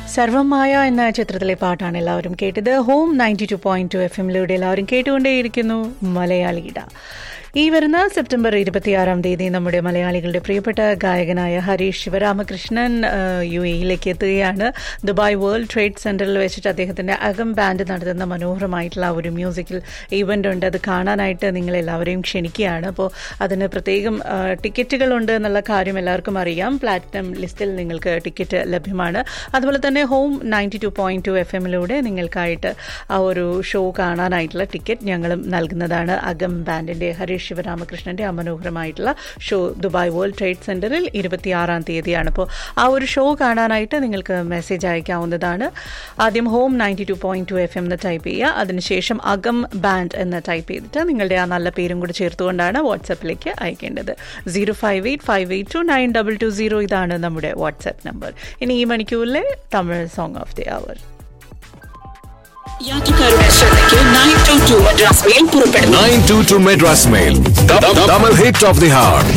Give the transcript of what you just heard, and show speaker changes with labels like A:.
A: സർവമായ എന്ന ചിത്രത്തിലെ പാട്ടാണ് എല്ലാവരും കേട്ടത് home ninety two point two F എമ്മിലൂടെ എല്ലാവരും കേട്ടുകൊണ്ടേയിരിക്കുന്നു മലയാളിയിട ഈ വരുന്ന സെപ്റ്റംബർ ഇരുപത്തിയാറാം തീയതി നമ്മുടെ മലയാളികളുടെ പ്രിയപ്പെട്ട ഗായകനായ ഹരീഷ് ശിവരാമകൃഷ്ണൻ യു എയിലേക്ക് എത്തുകയാണ് ദുബായ് വേൾഡ് ട്രേഡ് സെന്ററിൽ വെച്ചിട്ട് അദ്ദേഹത്തിന്റെ അകം ബാൻഡ് നടത്തുന്ന മനോഹരമായിട്ടുള്ള ഒരു മ്യൂസിക്കൽ ഈവന്റ് ഉണ്ട് അത് കാണാനായിട്ട് നിങ്ങൾ എല്ലാവരെയും ക്ഷണിക്കുകയാണ് അപ്പോൾ അതിന് പ്രത്യേകം ടിക്കറ്റുകളുണ്ട് എന്നുള്ള കാര്യം എല്ലാവർക്കും അറിയാം പ്ലാറ്റിനം ലിസ്റ്റിൽ നിങ്ങൾക്ക് ടിക്കറ്റ് ലഭ്യമാണ് അതുപോലെ തന്നെ home ninety two point two F എമ്മിലൂടെ നിങ്ങൾക്കായിട്ട് ആ ഒരു ഷോ കാണാനായിട്ടുള്ള ടിക്കറ്റ് ഞങ്ങളും നൽകുന്നതാണ് അകം ബാൻഡിന്റെ ഹരീഷ് ശിവരാമകൃഷ്ണന്റെ അമനോഹരമായിട്ടുള്ള ഷോ ദുബായ് വേൾഡ് ട്രേഡ് സെന്ററിൽ ഇരുപത്തിയാറാം തീയതിയാണ് അപ്പോൾ ആ ഒരു ഷോ കാണാനായിട്ട് നിങ്ങൾക്ക് മെസ്സേജ് അയക്കാവുന്നതാണ് ആദ്യം home ninety two point two F M എന്ന് ടൈപ്പ് ചെയ്യുക അതിനുശേഷം അകം ബാൻഡ് എന്ന് ടൈപ്പ് ചെയ്തിട്ട് നിങ്ങളുടെ ആ നല്ല പേരും കൂടി ചേർത്തുകൊണ്ടാണ് വാട്സപ്പിലേക്ക് അയക്കേണ്ടത് zero five eight five eight two nine double two zero ഇതാണ് നമ്മുടെ വാട്സപ്പ് നമ്പർ ഇനി ഈ മണിക്കൂറിലെ Tamil song of the hour
B: യാത്രക്കാരുടെ ശ്രദ്ധയ്ക്ക് nine two two Madras mail പുറപ്പെടുന്നു
C: 922 Madras Mail. The, the, double hit of the heart.